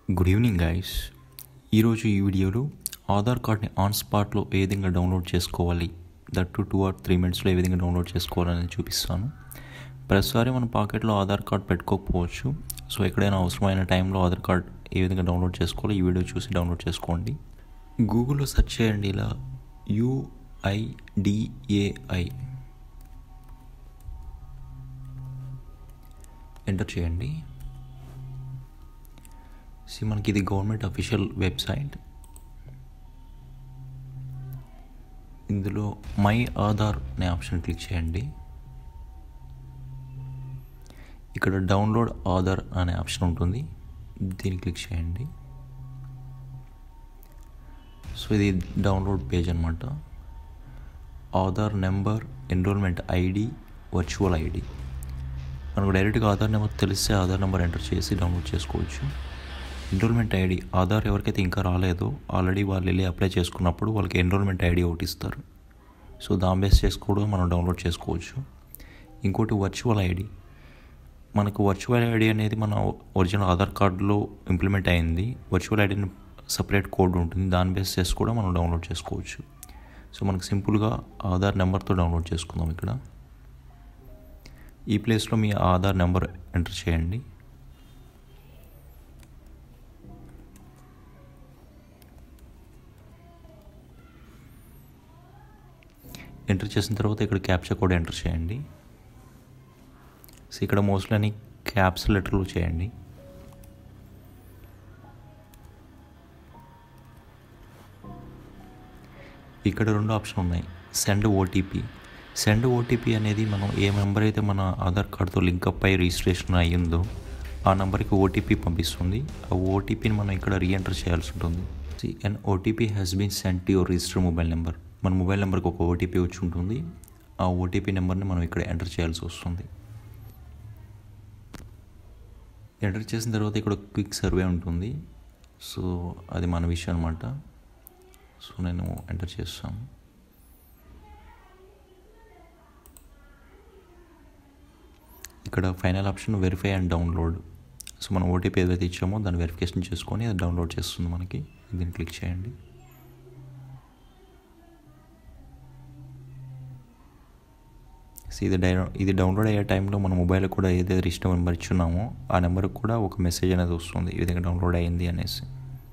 good evening guys ఈరోజు ఈ వీడియోలో ఆధార్ కార్డ్ని ఆన్ స్పాట్లో ఏ విధంగా డౌన్లోడ్ చేసుకోవాలి that too two or three మినిట్స్లో ఏ విధంగా డౌన్లోడ్ చేసుకోవాలని చూపిస్తాను ప్రతిసారి మన పాకెట్లో ఆధార్ కార్డ్ పెట్టుకోకపోవచ్చు సో ఎక్కడైనా అవసరమైన టైంలో ఆధార్ కార్డ్ ఏ విధంగా డౌన్లోడ్ చేసుకోవాలో ఈ వీడియో చూసి డౌన్లోడ్ చేసుకోండి గూగుల్లో సెర్చ్ చేయండి ఇలా యుఐడిఏఐ ఎంటర్ చేయండి సి మనకి ఇది గవర్నమెంట్ అఫీషియల్ వెబ్సైట్ ఇందులో మై ఆధార్ అనే ఆప్షన్ క్లిక్ చేయండి ఇక్కడ డౌన్లోడ్ ఆధార్ అనే ఆప్షన్ ఉంటుంది దీన్ని క్లిక్ చేయండి సో ఇది డౌన్లోడ్ పేజ్ అనమాట Aadhaar number enrolment ID virtual ID మనకు డైరెక్ట్గా ఆధార్ నెంబర్ తెలిస్తే ఆధార్ నెంబర్ ఎంటర్ చేసి డౌన్లోడ్ చేసుకోవచ్చు ఎన్రోల్మెంట్ ఐడి ఆధార్ ఎవరికైతే ఇంకా రాలేదో ఆల్రెడీ వాళ్ళు వెళ్ళి అప్లై చేసుకున్నప్పుడు వాళ్ళకి ఎన్రోల్మెంట్ ఐడి ఒకటి ఇస్తారు సో దాని బేస్ చేసి కూడా మనం డౌన్లోడ్ చేసుకోవచ్చు ఇంకోటి వర్చువల్ ఐడి మనకు వర్చువల్ ఐడి అనేది మన ఒరిజినల్ ఆధార్ కార్డులో ఇంప్లిమెంట్ అయింది వర్చువల్ ఐడిని సపరేట్ కోడ్ ఉంటుంది దాని బేస్ చేసి కూడా మనం డౌన్లోడ్ చేసుకోవచ్చు సో మనకు సింపుల్గా ఆధార్ నెంబర్తో డౌన్లోడ్ చేసుకుందాం ఇక్కడ ఈ ప్లేస్లో మీ ఆధార్ నెంబర్ ఎంటర్ చేయండి ఎంటర్ చేసిన తర్వాత ఇక్కడ క్యాప్చర్ కోడ్ ఎంటర్ చేయండి సో ఇక్కడ మోస్ట్లీ అని క్యాప్స్ లెటర్లు చేయండి ఇక్కడ రెండు ఆప్షన్ ఉన్నాయి సెండ్ ఓటీపీ సెండ్ ఓటీపీ అనేది మనం ఏ నెంబర్ అయితే మన ఆధార్ కార్డుతో లింకప్ అయి రిజిస్ట్రేషన్ అయ్యిందో ఆ నెంబర్కి ఓటీపీ పంపిస్తుంది ఆ ఓటీపీని మనం ఇక్కడ రీఎంటర్ చేయాల్సి ఉంటుంది and OTP has been send your register mobile number మన మొబైల్ నెంబర్కి ఒక ఓటీపీ వచ్చి ఉంటుంది ఆ ఓటీపీ నెంబర్ని మనం ఇక్కడ ఎంటర్ చేయాల్సి వస్తుంది ఎంటర్ చేసిన తర్వాత ఇక్కడ క్విక్ సర్వే ఉంటుంది సో అది మన విషయం అనమాట సో నేను ఎంటర్ చేస్తాను ఇక్కడ final option verify and download so మనం ఓటీపీ ఏదైతే ఇచ్చామో దాన్ని వెరిఫికేషన్ చేసుకొని అది డౌన్లోడ్ చేస్తుంది మనకి దీన్ని క్లిక్ చేయండి సో ఇది డై ఇది డౌన్లోడ్ అయ్యే టైంలో మన మొబైల్ కూడా ఏదైతే రిజిస్టర్ నెంబర్ ఇచ్చున్నామో ఆ నెంబర్కి కూడా ఒక మెసేజ్ అనేది వస్తుంది ఈ విధంగా డౌన్లోడ్ అయ్యింది అనేసి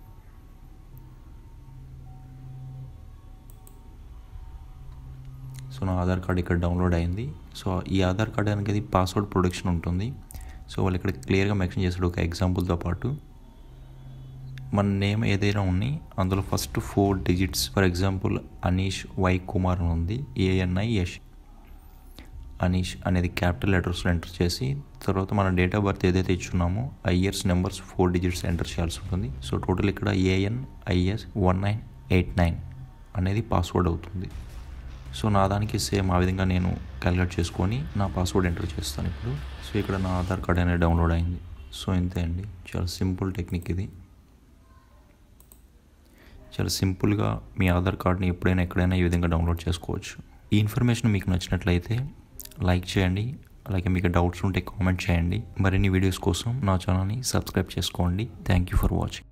సో నా ఆధార్ కార్డ్ ఇక్కడ డౌన్లోడ్ అయింది సో ఈ ఆధార్ కార్డ్ అనేది పాస్వర్డ్ ప్రొడక్షన్ ఉంటుంది సో వాళ్ళు ఇక్కడ క్లియర్గా మెన్షన్ చేశాడు ఒక ఎగ్జాంపుల్తో పాటు మన నేమ్ ఏదైనా ఉన్నాయి అందులో first four digits for example Anish Y Kumar అని ఉంది ఏఎన్ఐ యష్ అనీష్ అనేది క్యాపిటల్ లెటర్స్లో ఎంటర్ చేసి తర్వాత మన డేట్ ఆఫ్ బర్త్ ఏదైతే ఇచ్చున్నామో ఆ years numbers four digits enter చేయాల్సి ఉంటుంది సో టోటల్ ఇక్కడ A N I S one nine eight nine అనేది పాస్వర్డ్ అవుతుంది సో నా దానికి సేమ్ ఆ విధంగా నేను క్యాలిక్యులేట్ చేసుకొని నా పాస్వర్డ్ ఎంటర్ చేస్తాను ఇప్పుడు సో ఇక్కడ నా ఆధార్ కార్డ్ అనేది డౌన్లోడ్ అయింది సో ఇంతే అండి చాలా సింపుల్ టెక్నిక్ ఇది చాలా సింపుల్గా మీ ఆధార్ కార్డ్ని ఎప్పుడైనా ఎక్కడైనా ఈ విధంగా డౌన్లోడ్ చేసుకోవచ్చు ఈ ఇన్ఫర్మేషన్ మీకు నచ్చినట్లయితే లైక్ చేయండి అలాగే మీకు డౌట్స్ ఉంటే కామెంట్ చేయండి మరిన్ని వీడియోస్ కోసం నా ఛానల్ని సబ్స్క్రైబ్ చేసుకోండి థ్యాంక్ యూ ఫర్ వాచింగ్